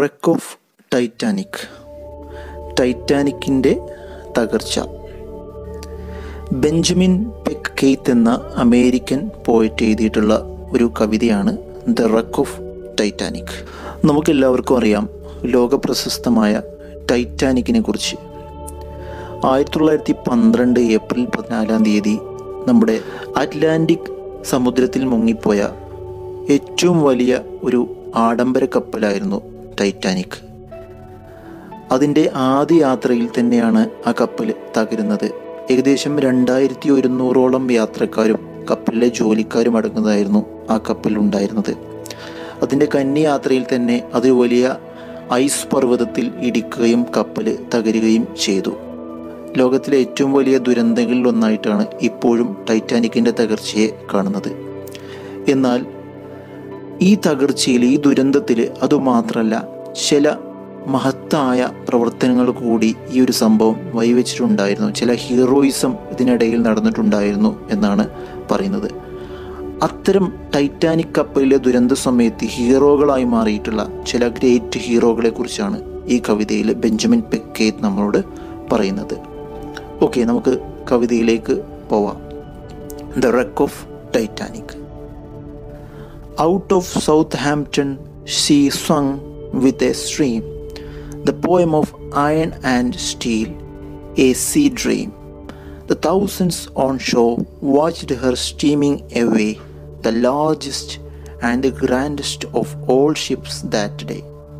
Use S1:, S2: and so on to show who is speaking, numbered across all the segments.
S1: Wreck of Titanic ടൈറ്റാനിക്കിൻ്റെ തകർച്ച Benjamin Peck Keith എന്ന അമേരിക്കൻ പോയറ്റ് എഴുതിയിട്ടുള്ള ഒരു കവിതയാണ് ദ റക്ക് ഓഫ് ടൈറ്റാനിക് നമുക്കെല്ലാവർക്കും അറിയാം ലോകപ്രശസ്തമായ ടൈറ്റാനിക്കിനെ കുറിച്ച് ആയിരത്തി തൊള്ളായിരത്തി പന്ത്രണ്ട് ഏപ്രിൽ പതിനാലാം തീയതി നമ്മുടെ അറ്റ്ലാന്റിക് സമുദ്രത്തിൽ മുങ്ങിപ്പോയ ഏറ്റവും വലിയ ഒരു ആഡംബര കപ്പലായിരുന്നു ടൈറ്റാനിക് അതിൻ്റെ ആദ്യ യാത്രയിൽ തന്നെയാണ് ആ കപ്പൽ തകരുന്നത് ഏകദേശം രണ്ടായിരത്തി ഒരുന്നൂറോളം യാത്രക്കാരും കപ്പലിലെ ജോലിക്കാരും അടങ്ങുന്നതായിരുന്നു ആ കപ്പൽ ഉണ്ടായിരുന്നത് അതിൻ്റെ കന്നി യാത്രയിൽ തന്നെ അതൊരു വലിയ ഐസ് പർവ്വതത്തിൽ ഇടിക്കുകയും കപ്പൽ തകരുകയും ചെയ്തു ലോകത്തിലെ ഏറ്റവും വലിയ ദുരന്തങ്ങളിൽ ഒന്നായിട്ടാണ് ഇപ്പോഴും ടൈറ്റാനിക്കിൻ്റെ തകർച്ചയെ കാണുന്നത് എന്നാൽ ഈ തകർച്ചയിൽ ഈ ദുരന്തത്തിൽ അതുമാത്രമല്ല ചില മഹത്തായ പ്രവർത്തനങ്ങൾ കൂടി ഈ ഒരു സംഭവം വഴിവെച്ചിട്ടുണ്ടായിരുന്നു ചില ഹീറോയിസം ഇതിനിടയിൽ നടന്നിട്ടുണ്ടായിരുന്നു എന്നാണ് പറയുന്നത് അത്തരം ടൈറ്റാനിക് കപ്പലിലെ ദുരന്ത സമയത്ത് ഹീറോകളായി മാറിയിട്ടുള്ള ചില ഗ്രേറ്റ് ഹീറോകളെ കുറിച്ചാണ് ഈ കവിതയിൽ ബെഞ്ചമിൻ പെക്കേത്ത് നമ്മളോട് പറയുന്നത് ഓക്കെ നമുക്ക് കവിതയിലേക്ക് പോവാം the wreck of Titanic out of Southampton she swung with a stream the poem of iron and steel a sea dream The thousands on shore watched her steaming away, the largest and the grandest of all ships that day.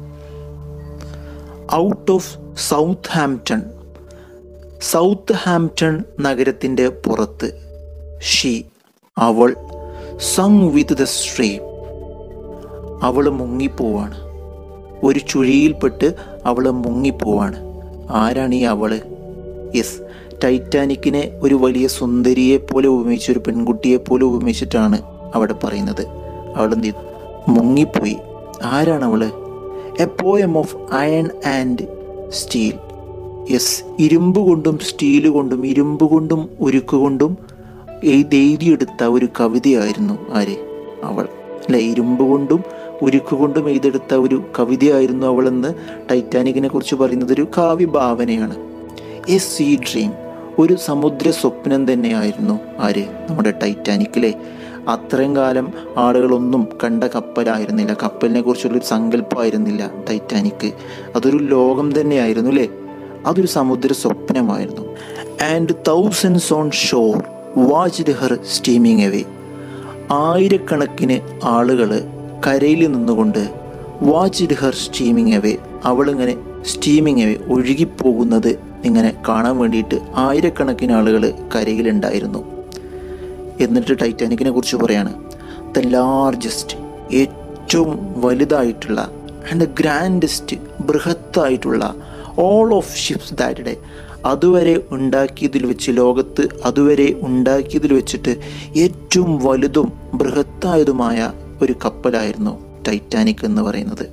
S1: Out of Southampton, Southampton നഗരത്തിൻ്റെ പുറത്ത് she അവൾ sung with the stream അവൾ മുങ്ങിപ്പോവാണ് ഒരു ചുഴിയിൽപ്പെട്ട് അവൾ മുങ്ങിപ്പോവാണ് ആരാണ് ഈ അവള് yes ടൈറ്റാനിക്കിനെ ഒരു വലിയ സുന്ദരിയെ പോലെ ഉപമിച്ച് ഒരു പെൺകുട്ടിയെ പോലെ ഉപമിച്ചിട്ടാണ് അവിടെ പറയുന്നത് അവൾ എന്ത് ചെയ്തു മുങ്ങിപ്പോയി ആരാണ് അവള് a poem of iron and steel yes ഇരുമ്പ് കൊണ്ടും സ്റ്റീൽ കൊണ്ടും ഇരുമ്പ് കൊണ്ടും ഉരുക്ക് കൊണ്ടും എഴുതി എഴുതിയെടുത്ത ഒരു കവിതയായിരുന്നു ആര് അവൾ അല്ലെ ഇരുമ്പ് കൊണ്ടും ഉരുക്ക് കൊണ്ടും എഴുതെടുത്ത ഒരു കവിതയായിരുന്നു അവളെന്ന് ടൈറ്റാനിക്കിനെ കുറിച്ച് പറയുന്നത് ഒരു കാവ്യഭാവനയാണ് എ സീ ഡ്രീം ഒരു സമുദ്ര സ്വപ്നം തന്നെയായിരുന്നു ആര് നമ്മുടെ ടൈറ്റാനിക്കിലെ അത്രയും കാലം ആളുകളൊന്നും കണ്ട കപ്പലായിരുന്നില്ല കപ്പലിനെ കുറിച്ചുള്ളൊരു സങ്കല്പമായിരുന്നില്ല ടൈറ്റാനിക്ക് അതൊരു ലോകം തന്നെയായിരുന്നു അല്ലേ അതൊരു സമുദ്ര സ്വപ്നമായിരുന്നു and thousands on shore watched her steaming away ആയിരക്കണക്കിന് ആളുകൾ കരയിൽ നിന്നുകൊണ്ട് വാച്ച്ഡ് ഹെർ സ്റ്റീമിങ് എവേ അവളിങ്ങനെ സ്റ്റീമിങ് എവേ ഒഴുകിപ്പോകുന്നത് ഇങ്ങനെ കാണാൻ വേണ്ടിയിട്ട് ആയിരക്കണക്കിന് ആളുകൾ കരയിലുണ്ടായിരുന്നു എന്നിട്ട് ടൈറ്റാനിക്കിനെ കുറിച്ച് പറയാണ് ദ ലാർജസ്റ്റ് ഏറ്റവും വലുതായിട്ടുള്ള ആൻഡ് ഗ്രാൻഡസ്റ്റ് ബൃഹത്തായിട്ടുള്ള all of ships that day അതുവരെ ഉണ്ടാക്കിയതിൽ വെച്ച് ലോകത്ത് അതുവരെ ഉണ്ടാക്കിയതിൽ വെച്ചിട്ട് ഏറ്റവും വലുതും ബൃഹത്തായതുമായ ഒരു കപ്പലായിരുന്നു ടൈറ്റാനിക് എന്ന് പറയുന്നത്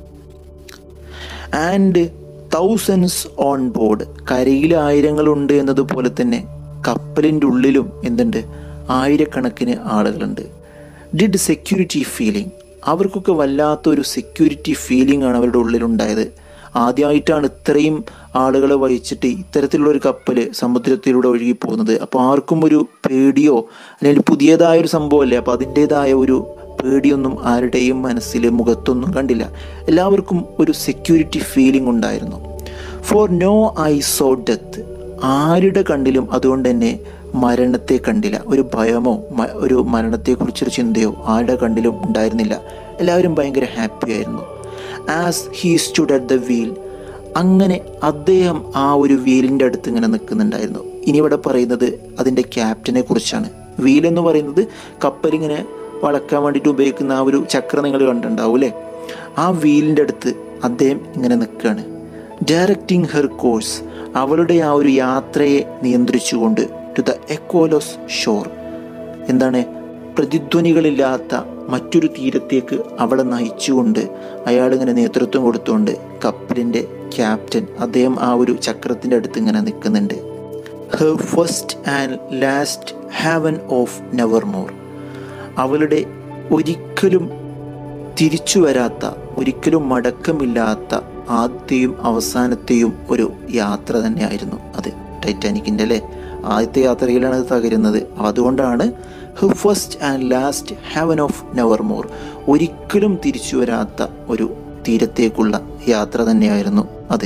S1: ആൻഡ് തൗസൻഡ്സ് ഓൺ ബോർഡ് കരയിൽ ആയിരങ്ങളുണ്ട് എന്നതുപോലെ തന്നെ കപ്പലിൻ്റെ ഉള്ളിലും എന്തുണ്ട് ആയിരക്കണക്കിന് ആളുകളുണ്ട് ഡിഡ് സെക്യൂരിറ്റി ഫീലിംഗ് അവർക്കൊക്കെ വല്ലാത്തൊരു സെക്യൂരിറ്റി ഫീലിംഗ് ആണ് അവരുടെ ഉള്ളിലുണ്ടായത് ആദ്യമായിട്ടാണ് ഇത്രയും ആളുകളെ വഹിച്ചിട്ട് ഇത്തരത്തിലുള്ള ഒരു കപ്പൽ സമുദ്രത്തിലൂടെ ഒഴുകി പോകുന്നത് അപ്പോൾ ആർക്കും ഒരു പേടിയോ അല്ലെങ്കിൽ പുതിയതായ ഒരു സംഭവമല്ലേ അപ്പോൾ അതിൻ്റെതായ ഒരു പേടിയൊന്നും ആരുടെയും മനസ്സിൽ മുഖത്തൊന്നും കണ്ടില്ല എല്ലാവർക്കും ഒരു സെക്യൂരിറ്റി ഫീലിംഗ് ഉണ്ടായിരുന്നു for no eye saw death ആരുടെ കണ്ടിലും അതുകൊണ്ട് തന്നെ മരണത്തെ കണ്ടില്ല ഒരു ഭയമോ ഒരു മരണത്തെക്കുറിച്ചൊരു ചിന്തയോ ആരുടെ കണ്ടിലും ഉണ്ടായിരുന്നില്ല എല്ലാവരും ഭയങ്കര ഹാപ്പി ആയിരുന്നു as he stood at the wheel അങ്ങനെ അദ്ദേഹം ആ ഒരു വീലിൻ്റെ അടുത്ത് ഇങ്ങനെ നിൽക്കുന്നുണ്ടായിരുന്നു ഇനി ഇവിടെ പറയുന്നത് അതിൻ്റെ ക്യാപ്റ്റനെ കുറിച്ചാണ് വീൽ എന്ന് പറയുന്നത് കപ്പലിങ്ങനെ വളക്കാൻ വേണ്ടിയിട്ട് ഉപയോഗിക്കുന്ന ആ ഒരു ചക്രം നിങ്ങൾ കണ്ടിട്ടുണ്ടാവും അല്ലേ ആ വീലിൻ്റെ അടുത്ത് അദ്ദേഹം ഇങ്ങനെ നിൽക്കുകയാണ് ഡയറക്റ്റിംഗ് ഹെർ കോഴ്സ് അവളുടെ ആ ഒരു യാത്രയെ നിയന്ത്രിച്ചുകൊണ്ട് ടു ദ എക്കോലോസ് ഷോർ എന്താണ് പ്രതിധ്വനികളില്ലാത്ത മറ്റൊരു തീരത്തേക്ക് അവളെ നയിച്ചുകൊണ്ട് അയാളിങ്ങനെ നേതൃത്വം കൊടുത്തുകൊണ്ട് കപ്പലിൻ്റെ ക്യാപ്റ്റൻ അദ്ദേഹം ആ ഒരു ചക്രത്തിൻ്റെ അടുത്ത് ഇങ്ങനെ നിൽക്കുന്നുണ്ട് her first and last haven of never more അവളുടെ ഒരിക്കലും തിരിച്ചു വരാത്ത ഒരിക്കലും മടക്കമില്ലാത്ത ആദ്യത്തെയും അവസാനത്തെയും ഒരു യാത്ര തന്നെയായിരുന്നു അത് ടൈറ്റാനിക്കിൻ്റെ അല്ലേ ആദ്യത്തെ യാത്രയിലാണ് അത് തകരുന്നത് അതുകൊണ്ടാണ് who first and last heaven of never more ഒരിക്കലും തിരിച്ചു വരാത്ത ഒരു തീരത്തേക്കുള്ള യാത്ര തന്നെയായിരുന്നു അത്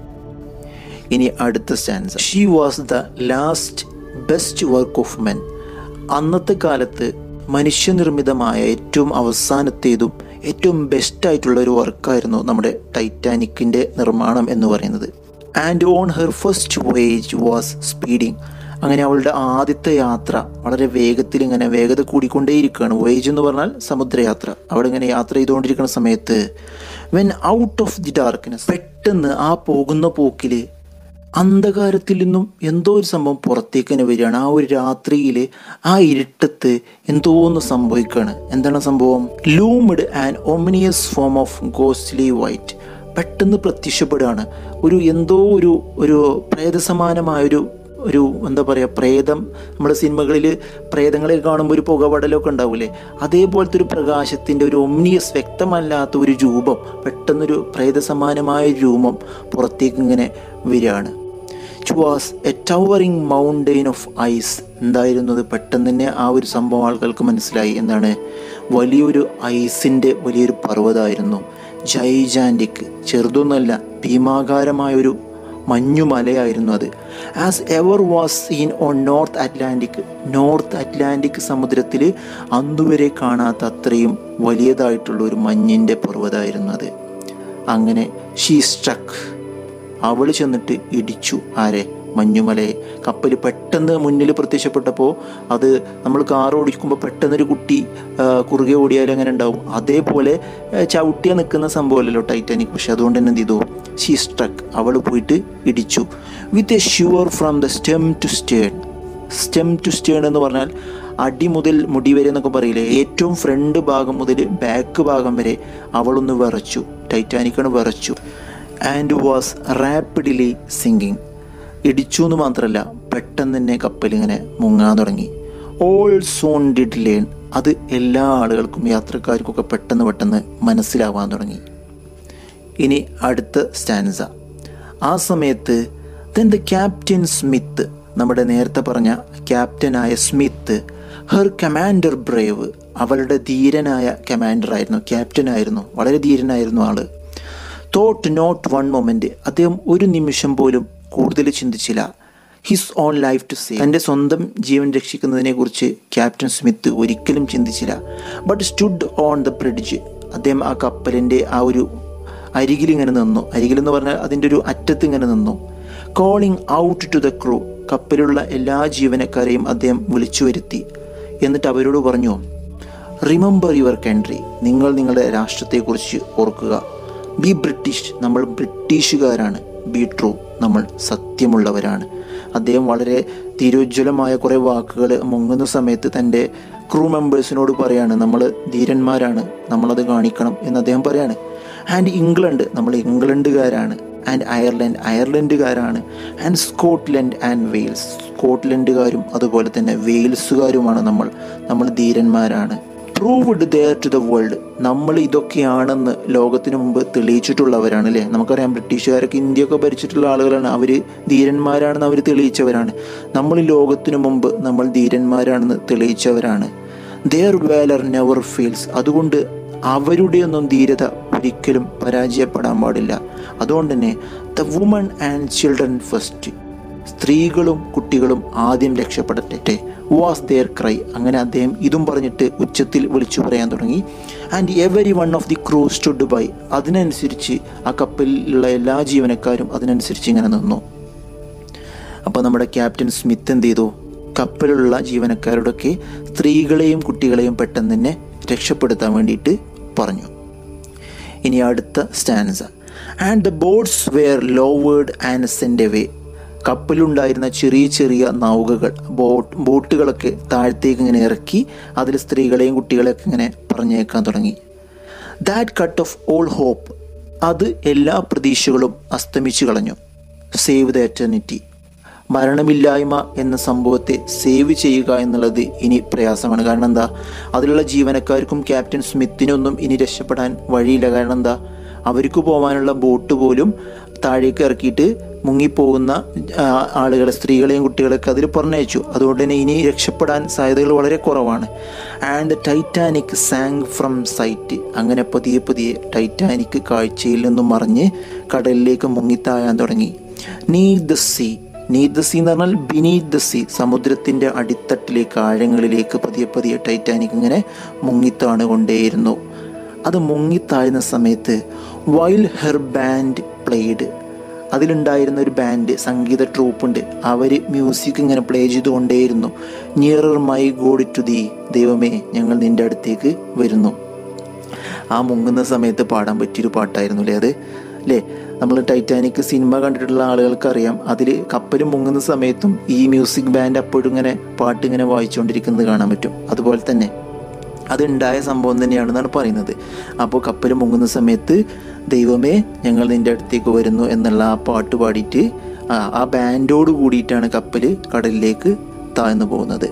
S1: ഇനി അടുത്ത stanza she was the last best work of men അന്നത്തെ കാലത്ത് മനുഷ്യനിർമ്മിതമായ ഏറ്റവും അവസാനത്തേതും ഏറ്റവും ബെസ്റ്റ് ആയിട്ടുള്ള ഒരു വർക്കായിരുന്നു നമ്മുടെ ടൈറ്റാനിക്കിൻ്റെ നിർമ്മാണം എന്ന് പറയുന്നത് and on her first voyage was speeding അങ്ങനെ അവളുടെ ആദ്യത്തെ യാത്ര വളരെ വേഗത്തിൽ ഇങ്ങനെ വേഗത കൂടിക്കൊണ്ടേയിരിക്കുകയാണ് വോയേജ് എന്ന് പറഞ്ഞാൽ സമുദ്രയാത്ര അവിടെ ഇങ്ങനെ യാത്ര ചെയ്തുകൊണ്ടിരിക്കുന്ന സമയത്ത് when out of the darkness പെട്ടെന്ന് ആ പോകുന്ന പോക്കിൽ അന്ധകാരത്തിൽ നിന്നും എന്തോ ഒരു സംഭവം പുറത്തേക്ക് തന്നെ വരികയാണ് ആ ഒരു രാത്രിയിൽ ആ ഇരുട്ടത്ത് എന്തോ ഒന്ന് സംഭവിക്കുകയാണ് എന്താണ് സംഭവം loomed and ominous form of ghostly white പെട്ടെന്ന് പ്രത്യക്ഷപ്പെടുകയാണ് ഒരു എന്തോ ഒരു ഒരു പ്രേതസമാനമായൊരു ഒരു എന്താ പറയുക പ്രേതം നമ്മുടെ സിനിമകളിൽ പ്രേതങ്ങളെ കാണുമ്പോൾ ഒരു പുകപടലമൊക്കെ ഉണ്ടാവില്ലേ അതേപോലത്തെ ഒരു പ്രകാശത്തിൻ്റെ ഒരു ഒമ്നിയസ് വ്യക്തമല്ലാത്ത ഒരു രൂപം പെട്ടെന്നൊരു പ്രേതസമാനമായ രൂപം പുറത്തേക്ക് ഇങ്ങനെ വരികയാണ് it was a towering mountain of ice എന്തായിരുന്നത് പെട്ടെന്ന് തന്നെ ആ ഒരു സംഭവം ആളുകൾക്ക് മനസ്സിലായി എന്താണ് വലിയൊരു ഐസിൻ്റെ വലിയൊരു പർവ്വതമായിരുന്നു ജൈജാൻറ്റിക് ചെറുതൊന്നുമല്ല ഭീമാകാരമായൊരു മഞ്ഞുമലയായിരുന്നു അത് as ever was seen on North Atlantic North Atlantic സമുദ്രത്തിൽ അന്നുവരെ കാണാത്ത അത്രയും വലിയതായിട്ടുള്ള ഒരു മഞ്ഞിൻ്റെ പർവ്വതമായിരുന്നു അത് അങ്ങനെ ഷീ സ്ട്രക്ക് അവൾ ചെന്നിട്ട് ഇടിച്ചു ആരെ മഞ്ഞുമലയെ കപ്പൽ പെട്ടെന്ന് മുന്നിൽ പ്രത്യക്ഷപ്പെട്ടപ്പോൾ അത് നമ്മൾ കാർ ഓടിക്കുമ്പോൾ പെട്ടെന്നൊരു കുട്ടി ആ, കുറുകെ ഓടിയാൽ അങ്ങനെ ഉണ്ടാവും അതേപോലെ ആ, ചവിട്ടിയ നിൽക്കുന്ന സംഭവമല്ലല്ലോ ടൈറ്റാനിക് പക്ഷെ അതുകൊണ്ട് തന്നെ എന്ത് ചെയ്തു ഷീ സ്ട്രക്ക് അവൾ പോയിട്ട് ഇടിച്ചു with a shear from the stem to stern stem to stern എന്ന് പറഞ്ഞാൽ അടി മുതൽ മുടി വരെ എന്നൊക്കെ പറയില്ലേ ഏറ്റവും ഫ്രണ്ട് ഭാഗം മുതൽ ബാക്ക് ഭാഗം വരെ അവളൊന്ന് വിറച്ചു ടൈറ്റാനിക്കാണ് വിറച്ചു ആൻഡ് വാസ് റാപ്പിഡ്ലി സിങ്കിങ് ഇടിച്ചു എന്ന് മാത്രമല്ല പെട്ടെന്ന് തന്നെ കപ്പലിങ്ങനെ മുങ്ങാൻ തുടങ്ങി ഓൾ സോൺ ഡിഡ് ലേൺ അത് എല്ലാ ആളുകൾക്കും യാത്രക്കാർക്കൊക്കെ പെട്ടെന്ന് പെട്ടെന്ന് മനസ്സിലാവാൻ തുടങ്ങി ഇനി അടുത്ത സ്റ്റാൻസ ആ സമയത്ത് ദെൻ ദ ക്യാപ്റ്റൻ സ്മിത്ത് നമ്മുടെ നേരത്തെ പറഞ്ഞ ക്യാപ്റ്റനായ സ്മിത്ത് ഹെർ കമാൻഡർ ബ്രേവ് അവളുടെ ധീരനായ കമാൻഡറായിരുന്നു ക്യാപ്റ്റനായിരുന്നു വളരെ ധീരനായിരുന്നു ആള് തോട്ട് നോട്ട് വൺ മൊമെന്റ് അദ്ദേഹം ഒരു നിമിഷം പോലും കൂടുതൽ ചിന്തിച്ചില്ല his own life to save തൻ്റെ സ്വന്തം ജീവൻ രക്ഷിക്കുന്നതിനെ കുറിച്ച് ക്യാപ്റ്റൻ സ്മിത്ത് ഒരിക്കലും ചിന്തിച്ചില്ല but stood on the bridge അദ്ദേഹം ആ കപ്പലിൻ്റെ ആ ഒരു അരികിൽ ഇങ്ങനെ നിന്നു അരികിൽ എന്ന് പറഞ്ഞാൽ അതിൻ്റെ ഒരു അറ്റത്ത് ഇങ്ങനെ നിന്നു calling out to the crew കപ്പലിലുള്ള എല്ലാ ജീവനക്കാരെയും അദ്ദേഹം വിളിച്ചു വരുത്തി എന്നിട്ട് അവരോട് പറഞ്ഞു റിമെമ്പർ യുവർ കൺട്രി നിങ്ങൾ നിങ്ങളുടെ രാഷ്ട്രത്തെക്കുറിച്ച് ഓർക്കുക ബി ബ്രിട്ടീഷ് നമ്മൾ ബ്രിട്ടീഷുകാരാണ് ബി ട്രൂ നമ്മൾ സത്യമുള്ളവരാണ് അദ്ദേഹം വളരെ തിരോജ്വലമായ കുറേ വാക്കുകൾ മുങ്ങുന്ന സമയത്ത് തൻ്റെ ക്രൂ മെമ്പേഴ്സിനോട് പറയാണ് നമ്മൾ ധീരന്മാരാണ് നമ്മളത് കാണിക്കണം എന്ന് അദ്ദേഹം പറയാണ് ആൻഡ് ഇംഗ്ലണ്ട് നമ്മൾ ഇംഗ്ലണ്ടുകാരാണ് ആൻഡ് അയർലൻഡ് അയർലൻഡുകാരാണ് ആൻഡ് സ്കോട്ട്ലൻഡ് ആൻഡ് വെയിൽസ് സ്കോട്ട്ലൻഡുകാരും അതുപോലെ തന്നെ വെയിൽസുകാരുമാണ് നമ്മൾ നമ്മൾ ധീരന്മാരാണ് proved their to the world നമ്മൾ ഇതൊക്കെയാണെന്ന് ലോകത്തിന് മുമ്പ് തെളിയിച്ചിട്ടുള്ളവരാണ് അല്ലേ നമുക്കറിയാം ബ്രിട്ടീഷുകാരൊക്കെ ഇന്ത്യയൊക്കെ ഭരിച്ചിട്ടുള്ള ആളുകളാണ് അവർ ധീരന്മാരാണെന്ന് അവർ തെളിയിച്ചവരാണ് നമ്മൾ ഈ ലോകത്തിനു മുമ്പ് നമ്മൾ ധീരന്മാരാണെന്ന് തെളിയിച്ചവരാണ് ദെയർ വേലർ നെവർ ഫീൽസ് അതുകൊണ്ട് അവരുടെയൊന്നും ധീരത ഒരിക്കലും പരാജയപ്പെടാൻ പാടില്ല അതുകൊണ്ട് തന്നെ the woman and children first സ്ത്രീകളും കുട്ടികളും ആദ്യം രക്ഷപ്പെടട്ടെ വാസ് ദെയർ ക്രൈ അങ്ങനെ അദ്ദേഹം ഇതും പറഞ്ഞിട്ട് ഉച്ചത്തിൽ വിളിച്ചു പറയാൻ തുടങ്ങി and every one of the crew stood by അതിനനുസരിച്ച് ആ കപ്പലിലുള്ള എല്ലാ ജീവനക്കാരും അതിനനുസരിച്ച് ഇങ്ങനെ നിന്നു അപ്പോൾ നമ്മുടെ ക്യാപ്റ്റൻ സ്മിത്ത് എന്ത് ചെയ്തു കപ്പലിലുള്ള ജീവനക്കാരോടൊക്കെ സ്ത്രീകളെയും കുട്ടികളെയും പെട്ടെന്ന് തന്നെ രക്ഷപ്പെടുത്താൻ വേണ്ടിയിട്ട് പറഞ്ഞു ഇനി അടുത്ത stanza and the boats were lowered and send away കപ്പലുണ്ടായിരുന്ന ചെറിയ ചെറിയ നൗകകൾ ബോട്ട് ബോട്ടുകളൊക്കെ താഴത്തേക്ക് ഇങ്ങനെ ഇറക്കി അതിൽ സ്ത്രീകളെയും കുട്ടികളെയൊക്കെ ഇങ്ങനെ പറഞ്ഞേക്കാൻ തുടങ്ങി that cut off all hope അത് എല്ലാ പ്രതീക്ഷകളും അസ്തമിച്ചു കളഞ്ഞു സേവ് ദ എറ്റർണിറ്റി മരണമില്ലായ്മ എന്ന സംഭവത്തെ സേവ് ചെയ്യുക എന്നുള്ളത് ഇനി പ്രയാസമാണ് കാരണം എന്താ അതിലുള്ള ജീവനക്കാർക്കും ക്യാപ്റ്റൻ സ്മിത്തിനൊന്നും ഇനി രക്ഷപ്പെടാൻ വഴിയില്ല കാരണം എന്താ അവർക്ക് പോകാനുള്ള ബോട്ട് പോലും താഴേക്ക് ഇറക്കിയിട്ട് മുങ്ങിപ്പോകുന്ന ആ, ആളുകളെ സ്ത്രീകളെയും കുട്ടികളെയൊക്കെ അതിൽ പറഞ്ഞയച്ചു അതുകൊണ്ട് തന്നെ ഇനി രക്ഷപ്പെടാൻ സാധ്യതകൾ വളരെ കുറവാണ് and Titanic sank from sight അങ്ങനെ പതിയെ പതിയെ ടൈറ്റാനിക് കാഴ്ചയിൽ നിന്നും മറിഞ്ഞ് കടലിലേക്ക് മുങ്ങിത്താഴാൻ തുടങ്ങി need the sea need the sea എന്ന് പറഞ്ഞാൽ ബിനീത് ദ സീ സമുദ്രത്തിൻ്റെ അടിത്തട്ടിലേക്ക് ആഴങ്ങളിലേക്ക് പതിയെ പതിയെ ടൈറ്റാനിക് ഇങ്ങനെ മുങ്ങിത്താണ് കൊണ്ടേയിരുന്നു അത് മുങ്ങിത്താഴുന്ന സമയത്ത് വൈൽ ഹെർ ബാൻഡ് പ്ലേഡ് അതിലുണ്ടായിരുന്ന ഒരു ബാൻഡ് സംഗീത ട്രൂപ്പുണ്ട് അവർ മ്യൂസിക് ഇങ്ങനെ പ്ലേ ചെയ്തുകൊണ്ടേയിരുന്നു nearer my God to thee ദൈവമേ ഞങ്ങൾ നിൻ്റെ അടുത്തേക്ക് വരുന്നു ആ മുങ്ങുന്ന സമയത്ത് പാടാൻ പറ്റിയൊരു പാട്ടായിരുന്നു അല്ലേ അത് അല്ലേ നമ്മൾ ടൈറ്റാനിക് സിനിമ കണ്ടിട്ടുള്ള ആളുകൾക്ക് അറിയാം അതിൽ കപ്പൽ മുങ്ങുന്ന സമയത്തും ഈ മ്യൂസിക് ബാൻഡ് അപ്പോഴും ഇങ്ങനെ പാട്ട് ഇങ്ങനെ വായിച്ചുകൊണ്ടിരിക്കുന്നത് കാണാൻ പറ്റും അതുപോലെ തന്നെ അതുണ്ടായ സംഭവം തന്നെയാണെന്നാണ് പറയുന്നത് അപ്പോൾ കപ്പൽ മുങ്ങുന്ന സമയത്ത് ദൈവമേ ഞങ്ങൾ നിൻ്റെ അടുത്തേക്ക് വരുന്നു എന്നുള്ള ആ പാട്ട് പാടിയിട്ട് ആ ആ ബാൻഡോട് കൂടിയിട്ടാണ് കപ്പൽ കടലിലേക്ക് താഴ്ന്നു പോകുന്നത്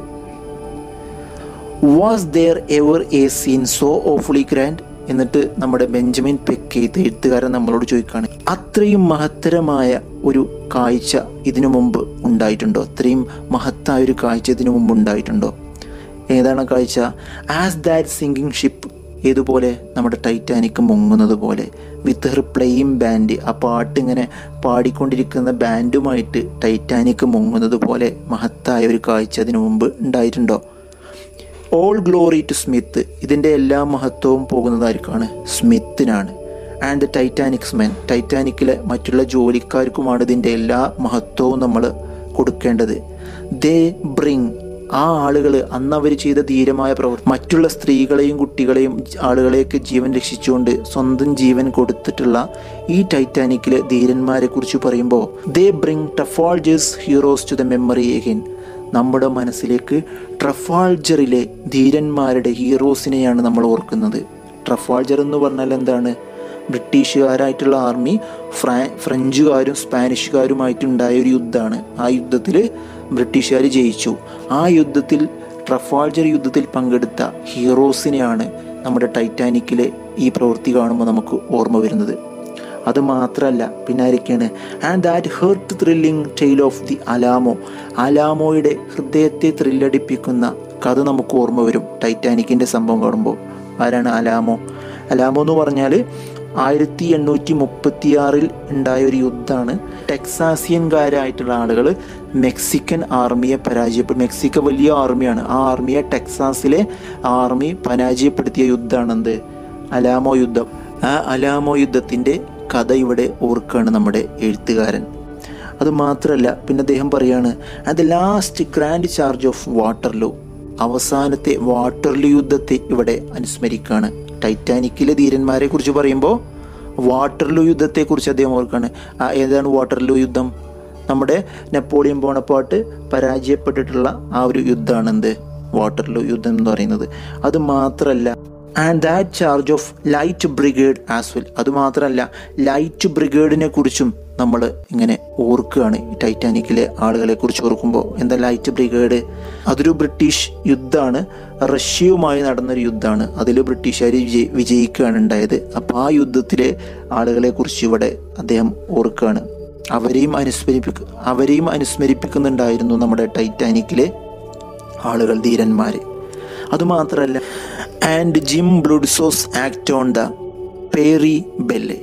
S1: was there ever a scene so awfully grand എന്നിട്ട് നമ്മുടെ ബെഞ്ചമിൻ പെക്കേത്ത് എഴുത്തുകാരൻ നമ്മളോട് ചോദിക്കുകയാണ് അത്രയും മഹത്തരമായ ഒരു കാഴ്ച ഇതിനു മുമ്പ് ഉണ്ടായിട്ടുണ്ടോ അത്രയും മഹത്തായ ഒരു കാഴ്ച ഇതിനു മുമ്പ് ഉണ്ടായിട്ടുണ്ടോ ഏതാണ് ആ കാഴ്ച ആസ് ദാറ്റ് സിംഗിങ് ഷിപ്പ് ഏതുപോലെ നമ്മുടെ ടൈറ്റാനിക് മുങ്ങുന്നത് പോലെ വിത്ത് ഹെർ പ്ലേയിങ് ബാൻഡ് ആ പാട്ട് ഇങ്ങനെ പാടിക്കൊണ്ടിരിക്കുന്ന ബാൻഡുമായിട്ട് ടൈറ്റാനിക് മുങ്ങുന്നത് പോലെ മഹത്തായ ഒരു കാഴ്ച അതിനു മുമ്പ് ഉണ്ടായിട്ടുണ്ടോ ഓൾ ഗ്ലോറി ടു സ്മിത്ത് ഇതിൻ്റെ എല്ലാ മഹത്വവും പോകുന്നതായിരിക്കാണ് സ്മിത്തിനാണ് ആൻഡ് ദ ടൈറ്റാനിക്സ് മെൻ ടൈറ്റാനിക്കിലെ മറ്റുള്ള ജോലിക്കാർക്കുമാണ് ഇതിൻ്റെ എല്ലാ മഹത്വവും നമ്മൾ കൊടുക്കേണ്ടത് ദേ ബ്രിങ് ആ ആളുകൾ അന്ന് അവർ ചെയ്ത ധീരമായ പ്രവൃത്തി മറ്റുള്ള സ്ത്രീകളെയും കുട്ടികളെയും ആളുകളെയൊക്കെ ജീവൻ രക്ഷിച്ചുകൊണ്ട് സ്വന്തം ജീവൻ കൊടുത്തിട്ടുള്ള ഈ ടൈറ്റാനിക്കിലെ ധീരന്മാരെ കുറിച്ച് പറയുമ്പോൾ they bring Trafalgar's heroes to the memory again നമ്മുടെ മനസ്സിലേക്ക് ട്രഫാൾജറിലെ ധീരന്മാരുടെ ഹീറോസിനെയാണ് നമ്മൾ ഓർക്കുന്നത് ട്രഫാൾജർ എന്ന് പറഞ്ഞാൽ എന്താണ് ബ്രിട്ടീഷുകാരായിട്ടുള്ള ആർമി ഫ്രാ ഫ്രഞ്ചുകാരും സ്പാനിഷുകാരുമായിട്ടുണ്ടായ ഒരു യുദ്ധമാണ് ആ യുദ്ധത്തിൽ ബ്രിട്ടീഷുകാർ ജയിച്ചു ആ യുദ്ധത്തിൽ ട്രഫാൾജർ യുദ്ധത്തിൽ പങ്കെടുത്ത ഹീറോസിനെയാണ് നമ്മുടെ ടൈറ്റാനിക്കിലെ ഈ പ്രവൃത്തി കാണുമ്പോൾ നമുക്ക് ഓർമ്മ വരുന്നത് അത് മാത്രമല്ല പിന്നെ ആരൊക്കെയാണ് and that heart thrilling tale of the Alamo അലാമോയുടെ ഹൃദയത്തെ ത്രില്ലടിപ്പിക്കുന്ന കഥ നമുക്ക് ഓർമ്മ വരും ടൈറ്റാനിക്കിൻ്റെ സംഭവം കാണുമ്പോൾ ആരാണ് അലാമോ അലാമോ എന്ന് പറഞ്ഞാൽ ആയിരത്തി എണ്ണൂറ്റി മുപ്പത്തി ആറിൽ ഉണ്ടായ ഒരു യുദ്ധമാണ് ടെക്സാസിയൻകാരായിട്ടുള്ള ആളുകൾ മെക്സിക്കൻ ആർമിയെ പരാജയപ്പെടും മെക്സിക്കോ വലിയ ആർമിയാണ് ആ ആർമിയെ ടെക്സാസിലെ ആർമി പരാജയപ്പെടുത്തിയ യുദ്ധമാണെന്ത് അലാമോ യുദ്ധം ആ അലാമോ യുദ്ധത്തിൻ്റെ കഥ ഇവിടെ ഓർക്കുകയാണ് നമ്മുടെ എഴുത്തുകാരൻ അത് മാത്രമല്ല പിന്നെ അദ്ദേഹം പറയാണ് and the last grand charge of Waterloo അവസാനത്തെ വാട്ടർലു യുദ്ധത്തെ ഇവിടെ അനുസ്മരിക്കുകയാണ് ടൈറ്റാനിക്കിലെ ധീരന്മാരെ കുറിച്ച് പറയുമ്പോൾ വാട്ടർലു യുദ്ധത്തെക്കുറിച്ച് അദ്ദേഹം ഓർക്കുകയാണ് ആ ഏതാണ് വാട്ടർലു യുദ്ധം നമ്മുടെ നെപ്പോളിയൻ ബോണപ്പാട്ട് പരാജയപ്പെട്ടിട്ടുള്ള ആ ഒരു യുദ്ധമാണ് എന്ത് വാട്ടർലു യുദ്ധം എന്ന് പറയുന്നത് അത് മാത്രമല്ല and that charge of Light Brigade as well അതുമാത്രമല്ല ലൈറ്റ് ബ്രിഗേഡിനെ കുറിച്ചും നമ്മൾ ഇങ്ങനെ ഓർക്കുകയാണ് ഈ ടൈറ്റാനിക്കിലെ ആളുകളെ കുറിച്ച് ഓർക്കുമ്പോൾ എന്താ ലൈറ്റ് ബ്രിഗേഡ് അതൊരു ബ്രിട്ടീഷ് യുദ്ധമാണ് റഷ്യയുമായി നടന്നൊരു യുദ്ധമാണ് അതിൽ ബ്രിട്ടീഷുകാർ വിജയി വിജയിക്കുകയാണ് ഉണ്ടായത് അപ്പോൾ ആ യുദ്ധത്തിലെ ആളുകളെ കുറിച്ച് ഇവിടെ അദ്ദേഹം ഓർക്കുകയാണ് അവരെയും അനുസ്മരിപ്പിക്ക അവരെയും അനുസ്മരിപ്പിക്കുന്നുണ്ടായിരുന്നു നമ്മുടെ ടൈറ്റാനിക്കിലെ ആളുകൾ ധീരന്മാർ അതുമാത്രമല്ല and Jim Bludso's act on the Prairie Belle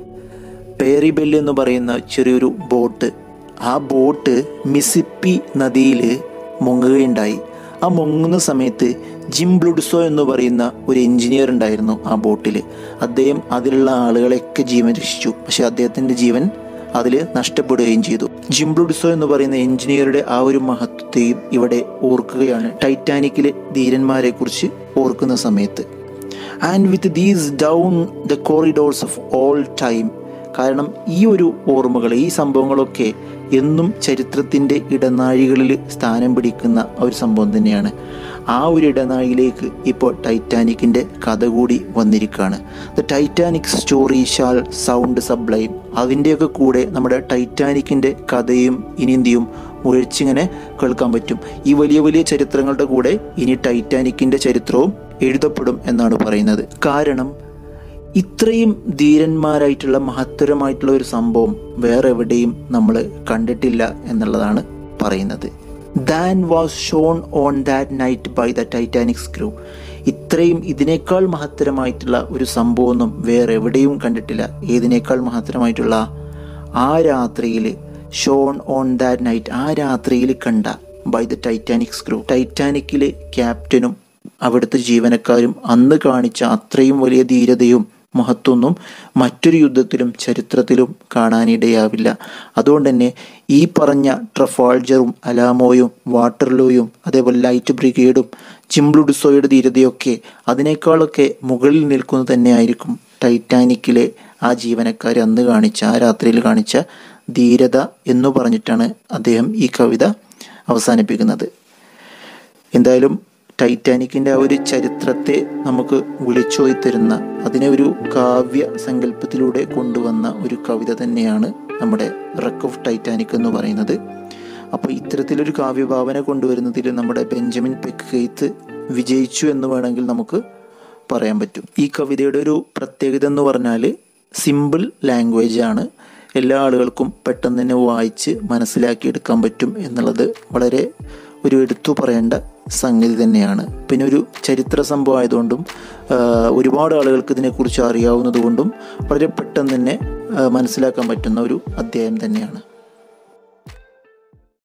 S1: Prairie Belle എന്ന് പറയുന്ന ചെറിയൊരു ബോട്ട് ആ ബോട്ട് മിസിപ്പി നദിയിൽ മുങ്ങുകയുണ്ടായി ആ മുങ്ങുന്ന സമയത്ത് ജിം ബ്ലുഡ്സോ എന്ന് പറയുന്ന ഒരു എഞ്ചിനീയർ ഉണ്ടായിരുന്നു ആ ബോട്ടിൽ അദ്ദേഹം അതിലുള്ള ആളുകളെയൊക്കെ ജീവൻ രക്ഷിച്ചു പക്ഷെ അദ്ദേഹത്തിൻ്റെ ജീവൻ അതിൽ നഷ്ടപ്പെടുകയും ചെയ്തു ജിംബ്ലുഡ്സോ എന്ന് പറയുന്ന എഞ്ചിനീയറുടെ ആ ഒരു മഹത്വത്തെയും ഇവിടെ ഓർക്കുകയാണ് ടൈറ്റാനിക്കിലെ ധീരന്മാരെ കുറിച്ച് ഓർക്കുന്ന സമയത്ത് and with these down the corridors of all time കാരണം ഈ ഒരു ഓർമ്മകൾ ഈ സംഭവങ്ങളൊക്കെ എന്നും ചരിത്രത്തിൻ്റെ ഇടനാഴികളിൽ സ്ഥാനം പിടിക്കുന്ന ഒരു സംഭവം തന്നെയാണ് ആ ഒരു ഇടനാഴിയിലേക്ക് ഇപ്പോൾ ടൈറ്റാനിക്കിൻ്റെ കഥ കൂടി വന്നിരിക്കുകയാണ് the Titanic story shall sound sublime അതിൻ്റെയൊക്കെ കൂടെ നമ്മുടെ ടൈറ്റാനിക്കിൻ്റെ കഥയും ഇനി എന്ത് ചെയ്യും മുഴച്ചിങ്ങനെ കേൾക്കാൻ പറ്റും ഈ വലിയ വലിയ ചരിത്രങ്ങളുടെ കൂടെ ഇനി ടൈറ്റാനിക്കിൻ്റെ ചരിത്രവും എഴുതപ്പെടും എന്നാണ് പറയുന്നത് കാരണം ഇത്രയും ധീരന്മാരായിട്ടുള്ള മഹത്തരമായിട്ടുള്ള ഒരു സംഭവം വേറെ എവിടെയും നമ്മൾ കണ്ടിട്ടില്ല എന്നുള്ളതാണ് പറയുന്നത് than was shown on that night by the Titanic's crew ഇത്രയും ഇതിനേക്കാൾ മഹത്തരമായിട്ടുള്ള ഒരു സംഭവമൊന്നും വേറെ എവിടെയും കണ്ടിട്ടില്ല ഏതിനേക്കാൾ മഹത്തരമായിട്ടുള്ള ആ രാത്രിയിൽ ഷോൺ ഓൺ ദാറ്റ് നൈറ്റ് ആ രാത്രിയിൽ കണ്ട ബൈ ദ ടൈറ്റാനിക് സ്ക്രൂ ടൈറ്റാനിക്കിലെ ക്യാപ്റ്റനും അവിടുത്തെ ജീവനക്കാരും അന്ന് കാണിച്ച അത്രയും വലിയ ധീരതയും മഹത്വമൊന്നും മറ്റൊരു യുദ്ധത്തിലും ചരിത്രത്തിലും കാണാനിടയാവില്ല അതുകൊണ്ട് തന്നെ ഈ പറഞ്ഞ ട്രഫാൾജറും അലാമോയും വാട്ടർലോയും അതേപോലെ ലൈറ്റ് ബ്രിഗേഡും ചിംബ്ലുഡുസോയുടെ ധീരതയൊക്കെ അതിനേക്കാളൊക്കെ മുകളിൽ നിൽക്കുന്നത് തന്നെയായിരിക്കും ടൈറ്റാനിക്കിലെ ആ ജീവനക്കാർ അന്ന് കാണിച്ച ആ രാത്രിയിൽ കാണിച്ച ധീരത എന്ന് പറഞ്ഞിട്ടാണ് അദ്ദേഹം ഈ കവിത അവസാനിപ്പിക്കുന്നത് എന്തായാലും ടൈറ്റാനിക്കിൻ്റെ ആ ഒരു ചരിത്രത്തെ നമുക്ക് വിളിച്ചോയി തരുന്ന അതിനെ ഒരു കാവ്യ സങ്കല്പത്തിലൂടെ കൊണ്ടുവന്ന ഒരു കവിത തന്നെയാണ് നമ്മുടെ റക്ക് ഓഫ് ടൈറ്റാനിക് എന്ന് പറയുന്നത് അപ്പോൾ ഇത്തരത്തിലൊരു കാവ്യഭാവന കൊണ്ടുവരുന്നതിൽ നമ്മുടെ ബെഞ്ചമിൻ പെക്കെയ്ത്ത് വിജയിച്ചു എന്ന് വേണമെങ്കിൽ നമുക്ക് പറയാൻ പറ്റും ഈ കവിതയുടെ ഒരു പ്രത്യേകത എന്ന് പറഞ്ഞാൽ സിമ്പിൾ ലാംഗ്വേജ് ആണ് എല്ലാ ആളുകൾക്കും പെട്ടെന്ന് തന്നെ വായിച്ച് മനസ്സിലാക്കിയെടുക്കാൻ പറ്റും എന്നുള്ളത് വളരെ ഒരു എടുത്തു പറയേണ്ട സംഗതി തന്നെയാണ് പിന്നെ ഒരു ചരിത്ര സംഭവം ആയതുകൊണ്ടും ആ, ഒരുപാട് ആളുകൾക്ക് ഇതിനെക്കുറിച്ച് അറിയാവുന്നത് കൊണ്ടും വളരെ പെട്ടെന്ന് തന്നെ ആ, മനസ്സിലാക്കാൻ പറ്റുന്ന ഒരു അധ്യായം തന്നെയാണ്